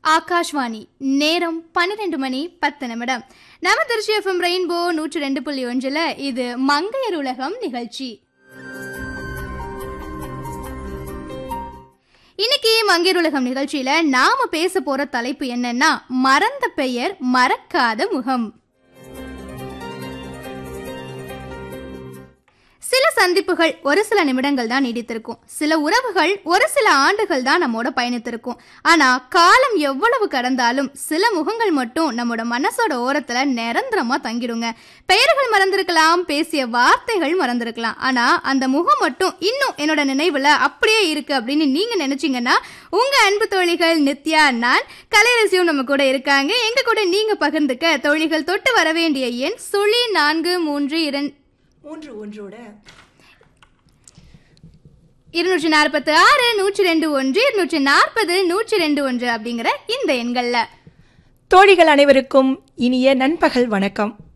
ஆகாஷ்வாணி நேரம் பன்னிரெண்டு மணி பத்து நிமிடம் நம்ம திருச்சி எஃப்எம் ரெயின்போ நூற்றி ரெண்டு புள்ளி ஒன்றில் இது மங்கையர் உலகம் நிகழ்ச்சி இன்னைக்கு மங்கையர் உலகம் நிகழ்ச்சியில நாம பேச போற தலைப்பு என்னன்னா மறந்த பெயர் மறக்காத முகம் சில சந்திப்புகள் ஒரு சில நிமிடங்கள் தான் நீடித்திருக்கும் சில உறவுகள் ஒரு சில ஆண்டுகள் தான் நம்மோட பயணித்திருக்கும் ஆனா காலம் எவ்வளவு கடந்தாலும் சில முகங்கள் மட்டும் நம்மோட மனசோட ஓரத்துல நிரந்தரமா தங்கிடுங்க பெயர்கள் மறந்திருக்கலாம் பேசிய வார்த்தைகள் மறந்திருக்கலாம் ஆனா அந்த முகம் மட்டும் இன்னும் என்னோட நினைவுல அப்படியே இருக்கு அப்படின்னு நீங்க நினைச்சீங்கன்னா உங்க அன்பு தோழிகள் நித்யா நான் கலைரசியும் நம்ம கூட இருக்காங்க எங்க கூட நீங்க பகிர்ந்துக்க தோழிகள் தொட்டு வர வேண்டிய எண் சுழி நான்கு மூன்று இரண்டு மூன்று ஒன்றோட இருநூற்றி நாற்பத்தி ஆறு நூற்றி ரெண்டு ஒன்று இருநூற்றி நாற்பது நூற்றி ரெண்டு ஒன்று அப்படிங்கிற இந்த எண்கள்ல தோழிகள் அனைவருக்கும் இனிய நண்பகல் வணக்கம்